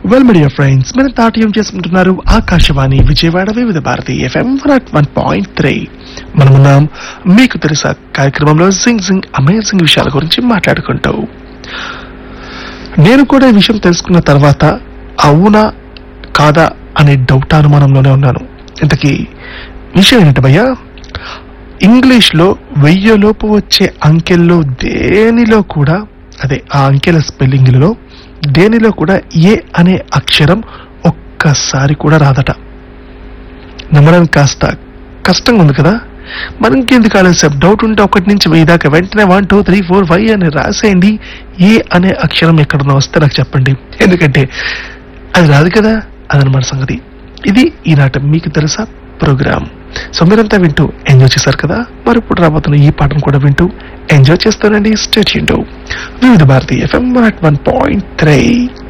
well media friends మీరు తాటయం చేసుకుంటున్నారు Akashvani Vijayawada Vividh Bharati FM one point three మనమున్నాం మీకు తెలుసా కార్యక్రమంలో జింగ్ జింగ్ అమేజింగ్ విషయాల గురించి మాట్లాడుకుంటూ నేను కూడా ఈ విషయం తెలుసుకున్న తర్వాత అవునా కాదా అనే డౌట్ అనుమానంలోనే ఉన్నాను ఇంతకీ విషయం ఏంటి భయ్యా ఇంగ్లీష్ లో వెయ్యలోపు వచ్చే అంకెల్లో దేనిలో కూడా అదే ఆ అంకెల స్పెల్లింగ్లలో దేనిలో కూడా ఏ అనే అక్షరం ఒక్కసారి కూడా రాదట నమ్మడానికి కాస్త కష్టంగా ఉంది కదా మనం ఇంకెందుకు ఆలస్యం డౌట్ ఉంటే ఒకటి నుంచి వెయ్యి దాకా వెంటనే one two three four five అని రాసేయండి ఏ అనే అక్షరం ఎక్కడన్నా వస్తే నాకు చెప్పండి ఎందుకంటే అది రాదు కదా అదనమాట సంగతి ఇది ఈనాటి మీకు తెలుసా ప్రోగ్రామ్ సో మీరంతా వింటూ ఎంజాయ్ చేశారు కదా మరి ఇప్పుడు రాబోతున్న ఈ పాటను కూడా వింటూ ఎంజాయ్ చేస్తానండి state Vividh Bharati FM one point three